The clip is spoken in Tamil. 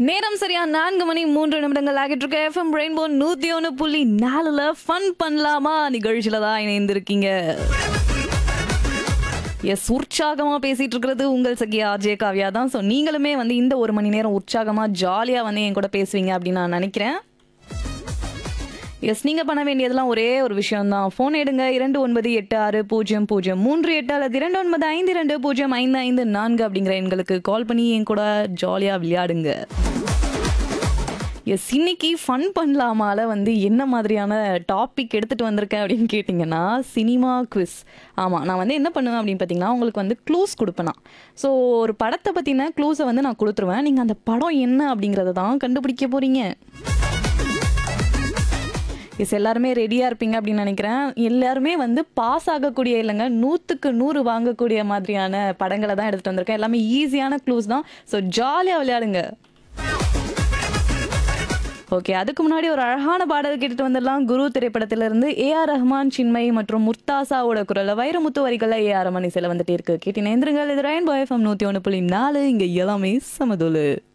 நேரம் சரியா நான்கு மணி மூன்று நிமிடங்கள் ஆகிட்டு இருக்க எஃப்எம் ரெயின்போ நூத்தி ஒன்று புள்ளி நாலுல ஃபன் பண்ணலாமா நிகழ்ச்சியில தான் இணைந்திருக்கீங்க எஸ் உற்சாகமா பேசிட்டு இருக்கிறது உங்கள் சகியா அஜய் காவ்யா தான் ஸோ நீங்களுமே வந்து இந்த ஒரு மணி நேரம் உற்சாகமா ஜாலியா வந்து என் கூட பேசுவீங்க அப்படின்னு நான் நினைக்கிறேன் எஸ் நீங்கள் பண்ண வேண்டியதெல்லாம் ஒரே ஒரு விஷயம் தான் ஃபோன் எடுங்க இரண்டு ஒன்பது எட்டு ஆறு பூஜ்ஜியம் பூஜ்ஜியம் மூன்று எட்டு அல்லது இரண்டு ஒன்பது ஐந்து ரெண்டு பூஜ்ஜியம் ஐந்து ஐந்து நான்கு அப்படிங்கிற எண்களுக்கு கால் பண்ணி என் கூட ஜாலியாக விளையாடுங்க எஸ் இன்னைக்கு ஃபன் பண்ணலாமால வந்து என்ன மாதிரியான டாபிக் எடுத்துகிட்டு வந்திருக்கேன் அப்படின்னு கேட்டிங்கன்னா சினிமா குவிஸ் ஆமாம் நான் வந்து என்ன பண்ணுவேன் அப்படின்னு பார்த்தீங்கன்னா உங்களுக்கு வந்து க்ளூஸ் கொடுப்பேனா ஸோ ஒரு படத்தை பற்றின க்ளூஸை வந்து நான் கொடுத்துருவேன் நீங்கள் அந்த படம் என்ன அப்படிங்கிறத தான் கண்டுபிடிக்க போகிறீங்க எஸ் எல்லாருமே ரெடியாக இருப்பீங்க அப்படின்னு நினைக்கிறேன் எல்லாருமே வந்து பாஸ் ஆகக்கூடிய இல்லைங்க நூற்றுக்கு நூறு வாங்கக்கூடிய மாதிரியான படங்களை தான் எடுத்துகிட்டு வந்திருக்கேன் எல்லாமே ஈஸியான க்ளூஸ் தான் ஸோ ஜாலியாக விளையாடுங்க ஓகே அதுக்கு முன்னாடி ஒரு அழகான பாடல் கேட்டுட்டு வந்துடலாம் குரு திரைப்படத்திலிருந்து ஏ ஆர் ரஹ்மான் சின்மை மற்றும் முர்தாசாவோட குரல்ல வைரமுத்து வரிகள்ல ஏ ஆர் ரமணி சில வந்துட்டே இருக்கு கேட்டு நேந்திரங்கள் இது ரயன் பாய் எஃப்எம் நூற்றி ஒன்று புள்ளி நாலு இங்கே எல்லாமே சமதுலு